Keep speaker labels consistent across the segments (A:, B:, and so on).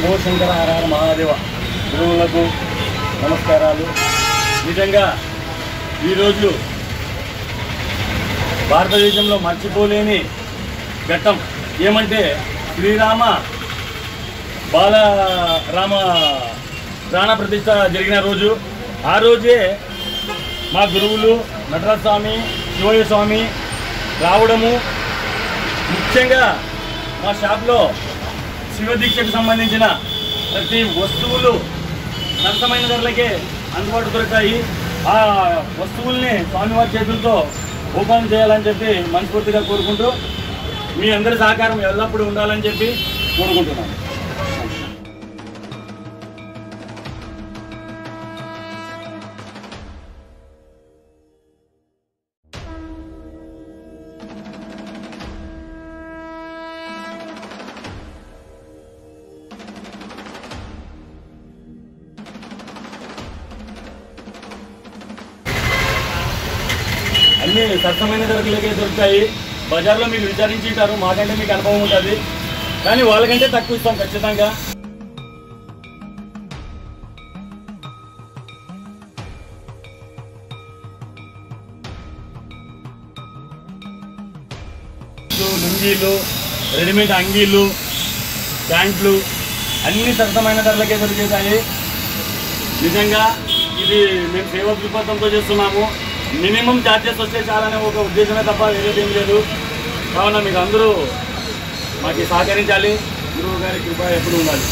A: నమో శంకర హర హర మహాదేవ గురువులకు నమస్కారాలు నిజంగా ఈరోజు భారతదేశంలో మర్చిపోలేని ఘట్టం ఏమంటే శ్రీరామ బాలరామ ప్రాణ ప్రతిష్ట జరిగిన రోజు ఆ రోజే మా గురువులు నటరాజ స్వామి శివయ్య స్వామి రావడము ముఖ్యంగా మా షాప్లో శివదీక్షకు సంబంధించిన ప్రతి వస్తువులు సరసమైన ధరలకే అందుబాటు దొరుకుతాయి ఆ వస్తువుల్ని స్వామివారి చేతులతో ఓపెన్ చేయాలని చెప్పి మనస్ఫూర్తిగా కోరుకుంటూ మీ అందరి సహకారం ఎల్లప్పుడూ ఉండాలని చెప్పి కోరుకుంటున్నాను అన్ని సరసమైన ధరలకే దొరుకుతాయి బజార్లో మీరు విచారించి ఉంటారు మాకంటే మీకు అనుభవం ఉంటుంది కానీ వాళ్ళకంటే తక్కువ ఇస్తాం ఖచ్చితంగా లుంగీలు రెడీమేడ్ అంగీలు ప్యాంట్లు అన్ని సరసమైన ధరలకే దొరికేతాయి నిజంగా ఇది మేము సేవ దృక్పథంతో చేస్తున్నాము మినిమం ఛార్జెస్ వస్తే చాలనే ఒక ఉద్దేశమే తప్ప వేరేది ఏం లేదు కావున మీకు అందరూ మాకు సహకరించాలి గురువు గారి కృప ఎప్పుడు ఉండాలి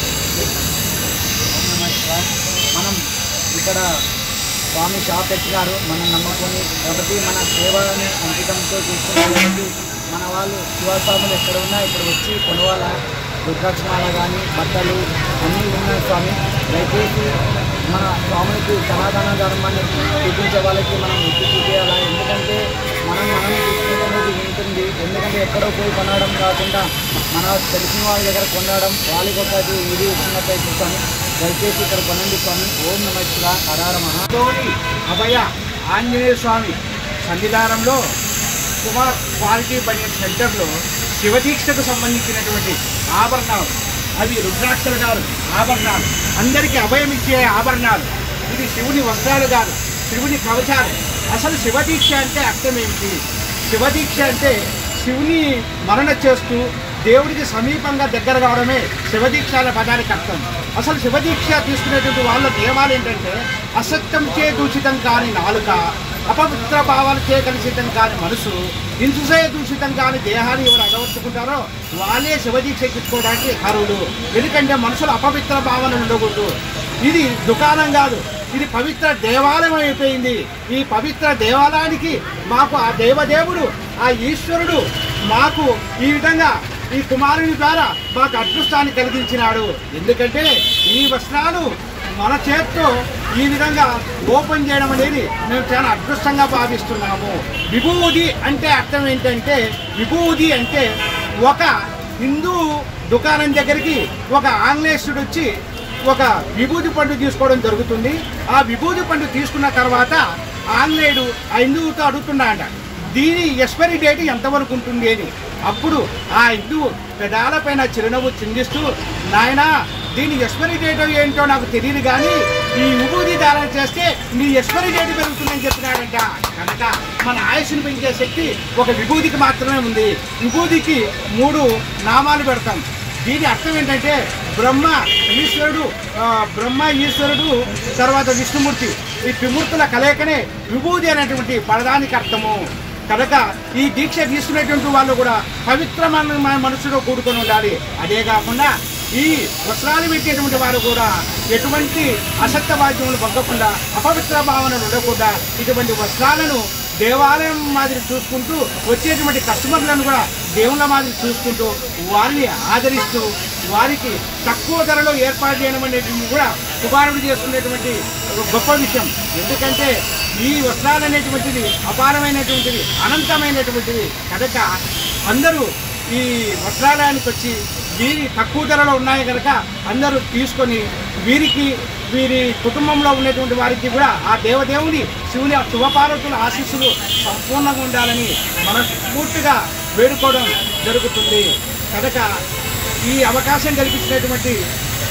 B: మనం ఇక్కడ స్వామి షాప్ పెట్టినారు మనం నమ్ముకొని కాబట్టి మన సేవని అంకితంతో చూస్తున్నాం కాబట్టి మన వాళ్ళు శివస్వాములు ఎక్కడ ఉన్నా ఇక్కడ వచ్చి కొనవాల రుద్రాక్షమాల కానీ బట్టలు అన్నీ ఉన్నాయి స్వామి దయచేసి మన స్వాములకి సనాతన ధర్మాన్ని చూపించే వాళ్ళకి మనం ఎత్తి చూపించాలా ఎందుకంటే మనం మనం తీసుకునేది ఉంటుంది ఎందుకంటే ఎక్కడో పోయి కొనడం కాకుండా మన తెలిసిన వాళ్ళ దగ్గర కొనడం వాళ్ళకి ఒకటి ఇది ఇచ్చినట్టు చూస్తాము దయచేసి ఇక్కడ కొనండి స్వామి ఓం నమ శివ హరార మహా
C: తోని అభయ ఆంజనేయ స్వామి సన్నిధానంలో కుమార్ క్వాలిటీ బనియన్ సెంటర్లో శివదీక్షకు సంబంధించినటువంటి ఆభరణాలు అవి రుద్రాక్షలు కాదు ఆభరణాలు అందరికీ అభయం ఇచ్చే ఆభరణాలు ఇది శివుని వస్త్రాలు కాదు శివుని కవచాలు అసలు శివదీక్ష అంటే అర్థం ఏమిటి శివదీక్ష అంటే శివుని మరణ చేస్తూ దేవుడికి సమీపంగా దగ్గర కావడమే శివదీక్ష అనే పదానికి అర్థం అసలు శివదీక్ష తీసుకునేటువంటి వాళ్ళ నియమాలు ఏంటంటే అసత్యం చే దూషితం కాని నాలుక అపవిత్ర భావాలచే కలుషితం కాని మనసు హింసే దూషితం కాని దేహాన్ని ఎవరు అగవర్చుకుంటారో వాళ్ళే శివదీక్ష ఎక్కించుకోవడానికి అర్హులు ఎందుకంటే మనుషులు అపవిత్ర భావన ఉండకూడదు ఇది దుకాణం కాదు ఇది పవిత్ర దేవాలయం అయిపోయింది ఈ పవిత్ర దేవాలయానికి మాకు ఆ దేవదేవుడు ఆ ఈశ్వరుడు మాకు ఈ విధంగా ఈ కుమారుని ద్వారా మాకు అదృష్టాన్ని కలిగించినాడు ఎందుకంటే ఈ వస్త్రాలు మన చేత్తో ఈ విధంగా ఓపెన్ చేయడం అనేది మేము చాలా అదృష్టంగా భావిస్తున్నాము విభూది అంటే అర్థం ఏంటంటే విభూది అంటే ఒక హిందూ దుకాణం దగ్గరికి ఒక ఆంగ్లేయుడు వచ్చి ఒక విభూది పండు తీసుకోవడం జరుగుతుంది ఆ విభూది పండు తీసుకున్న తర్వాత ఆంగ్లేయుడు ఆ హిందువుతో అడుగుతున్నాడ దీని ఎక్స్పైరీ డేట్ ఎంతవరకు ఉంటుంది అని అప్పుడు ఆ హిందువు పెదాలపైన చిరునవ్వు చిందిస్తూ నాయనా దీని ఎక్స్పైరీ డేట్ ఏంటో నాకు తెలియదు కానీ ఈ విభూది ధారణ చేస్తే నీ ఎక్స్పైరీ డేట్ పెరుగుతుందని చెప్పినాడంట కనుక మన ఆయుష్ని పెంచే శక్తి ఒక విభూదికి మాత్రమే ఉంది విభూదికి మూడు నామాలు పెడతాం దీని అర్థం ఏంటంటే బ్రహ్మ ఈశ్వరుడు ఆ, బ్రహ్మ ఈశ్వరుడు తర్వాత విష్ణుమూర్తి ఈ త్రిమూర్తుల కలయికనే విభూది అనేటువంటి పదదానికి అర్థము కనుక ఈ దీక్ష తీసుకునేటువంటి వాళ్ళు కూడా పవిత్రమైన మనసులో కూడుకొని ఉండాలి అదే కాకుండా ఈ వస్త్రాలు పెట్టేటువంటి వారు కూడా ఎటువంటి అసత్య బాధ్యములు పొందకుండా అపవిత్ర భావనలు ఉండకుండా ఇటువంటి వస్త్రాలను దేవాలయం మాదిరి చూసుకుంటూ వచ్చేటువంటి కస్టమర్లను కూడా దేవుళ్ళ మాదిరి చూసుకుంటూ వారిని ఆదరిస్తూ వారికి తక్కువ ధరలో ఏర్పాటు చేయడం అనేటువంటి కూడా కుమారుడు చేసుకునేటువంటి ఒక గొప్ప విషయం ఎందుకంటే ఈ వస్త్రాలు అనేటువంటిది అపారమైనటువంటిది అనంతమైనటువంటిది కనుక అందరూ ఈ వస్త్రాలయానికి వచ్చి వీరి తక్కువ ధరలో ఉన్నాయి కనుక అందరూ తీసుకొని వీరికి వీరి కుటుంబంలో ఉన్నటువంటి వారికి కూడా ఆ దేవదేవుని శివుని ఆ శుభపార్వతుల ఆశీస్సులు సంపూర్ణంగా ఉండాలని మనస్ఫూర్తిగా వేడుకోవడం జరుగుతుంది కనుక ఈ అవకాశం కల్పించినటువంటి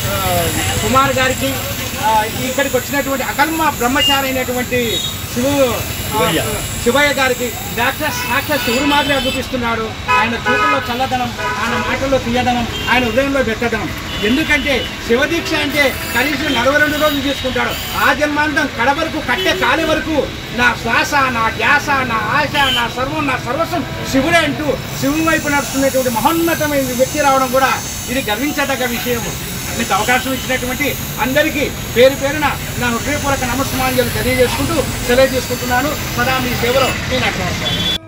C: ఆ, కుమార్ గారికి ఆ, ఇక్కడికి వచ్చినటువంటి అకల్మ బ్రహ్మచారి అయినటువంటి శివు ఆ,
A: శివయ్య.
C: శివయ్య గారికి డాక్టర్ సాక్షాత్ శివుడు మాదిరిగా చూపిస్తున్నాడు ఆయన చూపుల్లో చల్లదనం ఆయన మాటల్లో తీయదనం ఆయన హృదయంలో వెత్తదనం ఎందుకంటే శివదీక్ష అంటే కనీసం నలభై రెండు రోజులు తీసుకుంటాడు ఆ జన్మాంతం కడ వరకు కట్టే కాలి వరకు నా శ్వాస నా ధ్యాస నా ఆశ నా సర్వం నా సర్వస్వం శివుడే అంటూ శివుని వైపు నడుస్తున్నటువంటి మహోన్నతమైన వ్యక్తి రావడం కూడా ఇది గర్వించదగ్గ విషయము ఇంత అవకాశం ఇచ్చినటువంటి అందరికీ పేరు పేరున నా హృదయపూర్వక నమస్మాంజలు తెలియజేసుకుంటూ సెలవు చేసుకుంటున్నాను సదా మీ సేవలో నేను అక్కడ